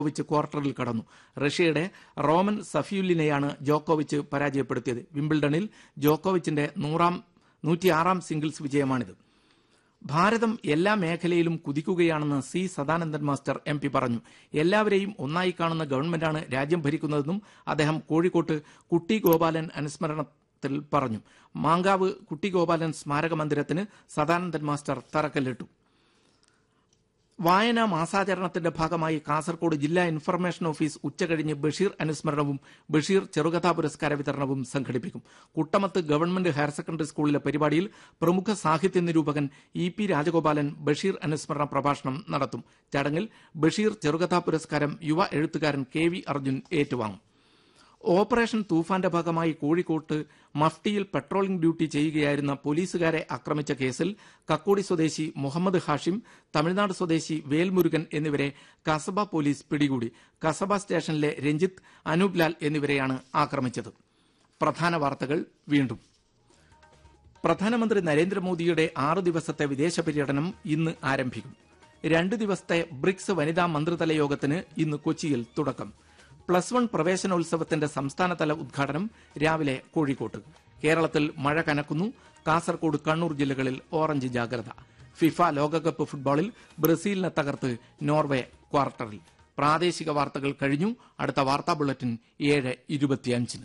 ജോക്കോവിച്ച് ക്വാർട്ടറിൽ കടന്നു റഷ്യയുടെ റോമൻ സഫിയുലിനെയാണ് ജോക്കോവിച്ച് പരാജയപ്പെടുത്തിയത് വിംബിൾഡണിൽ ജോക്കോവിച്ചിന്റെ നൂറാം നൂറ്റിയാറാം സിംഗിൾസ് വിജയമാണിത് ഭാരതം എല്ലാ മേഖലയിലും കുതിക്കുകയാണെന്ന് C Sadanandan master M P പറഞ്ഞു എല്ലാവരെയും ഒന്നായി കാണുന്ന ഗവൺമെന്റാണ് രാജ്യം ഭരിക്കുന്നതെന്നും അദ്ദേഹം കോഴിക്കോട്ട് കുട്ടി ഗോപാലൻ അനുസ്മരണത്തിൽ പറഞ്ഞു മാങ്കാവ് കുട്ടി ഗോപാലൻ സ്മാരക മന്ദിരത്തിന് സദാനന്ദൻ മാസ്റ്റർ തറക്കല്ലിട്ടു വായനാ മാസാചരണത്തിന്റെ ഭാഗമായി കാസർകോട് ജില്ലാ ഇൻഫർമേഷൻ ഓഫീസ് ഉച്ചകഴിഞ്ഞ് ബഷീർ അനുസ്മരണവും ബഷീർ ചെറുകഥാ പുരസ്കാര വിതരണവും സംഘടിപ്പിക്കും കുട്ടമത്ത് ഗവൺമെന്റ് ഹയർ സെക്കൻഡറി സ്കൂളിലെ പരിപാടിയിൽ പ്രമുഖ സാഹിത്യ നിരൂപകൻ ഇ പി രാജഗോപാലൻ ബഷീർ അനുസ്മരണ പ്രഭാഷണം നടത്തും ചടങ്ങിൽ ബഷീർ ചെറുകഥാ പുരസ്കാരം യുവ എഴുത്തുകാരൻ കെ വി അർജുൻ ഏറ്റുവാങ്ങും ഓപ്പറേഷൻ തൂഫാന്റെ ഭാഗമായി കോഴിക്കോട്ട് മഫ്റ്റിയിൽ പെട്രോളിംഗ് ഡ്യൂട്ടി ചെയ്യുകയായിരുന്ന പോലീസുകാരെ ആക്രമിച്ച കേസിൽ കക്കോടി സ്വദേശി മുഹമ്മദ് ഹാഷിം തമിഴ്നാട് സ്വദേശി വേൽമുരുകൻ എന്നിവരെ കസബ പോലീസ് പിടികൂടി കസബ സ്റ്റേഷനിലെ രഞ്ജിത്ത് അനൂപ് ലാൽ എന്നിവരെയാണ് ആക്രമിച്ചത് പ്രധാന വാർത്തകൾ വീണ്ടും പ്രധാനമന്ത്രി നരേന്ദ്രമോദിയുടെ ആറു ദിവസത്തെ വിദേശ പര്യടനം ഇന്ന് ആരംഭിക്കും രണ്ട് ദിവസത്തെ ബ്രിക്സ് വനിതാ മന്ത്രിതല യോഗത്തിന് ഇന്ന് കൊച്ചിയിൽ തുടക്കം പ്ലസ് വൺ പ്രവേശനോത്സവത്തിന്റെ സംസ്ഥാനതല ഉദ്ഘാടനം രാവിലെ കോഴിക്കോട്ട് കേരളത്തിൽ മഴ കനക്കുന്നു കാസർകോട് കണ്ണൂർ ജില്ലകളിൽ ഓറഞ്ച് ജാഗ്രത ഫിഫ ലോകകപ്പ് ഫുട്ബോളിൽ ബ്രസീലിനെ തകർത്ത് നോർവേ ക്വാർട്ടറിൽ പ്രാദേശിക വാർത്തകൾ കഴിഞ്ഞു അടുത്ത വാർത്താ ബുള്ളറ്റിൻ ഏഴ് ഇരുപത്തിയഞ്ചിന്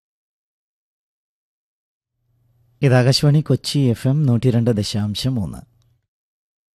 ഇത് ആകാശവാണി കൊച്ചി എഫ് എം നൂറ്റി രണ്ട് ദശാംശം മൂന്ന്